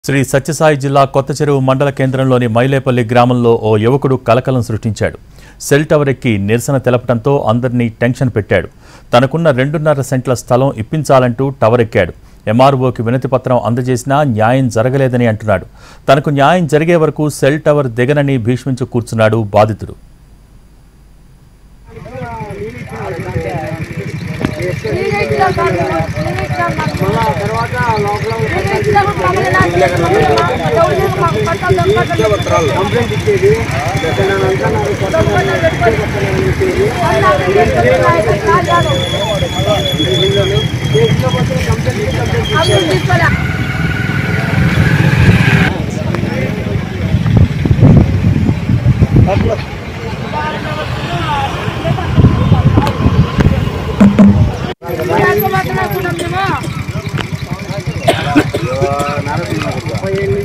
శ్రీ సత్యసాయి జిల్లా కొత్త చెరువు మండల కేంద్రంలోని మైలేపల్లి గ్రామంలో ఓ యువకుడు కలకలం సృష్టించాడు సెల్ టవర్ ఎక్కి నిరసన తెలపడంతో అందరినీ టెన్షన్ పెట్టాడు తనకున్న రెండున్నర సెంట్ల స్థలం ఇప్పించాలంటూ టవర్ ఎక్కాడు ఎంఆర్ఓకి వినతి పత్రం అందజేసినా న్యాయం జరగలేదని అంటున్నాడు తనకు న్యాయం జరిగే వరకు సెల్ టవర్ దిగనని భీష్మించు కూర్చున్నాడు బాధితుడు కంప్లైంట్ ఇచ్చేది ముప్పై ఏళ్ళ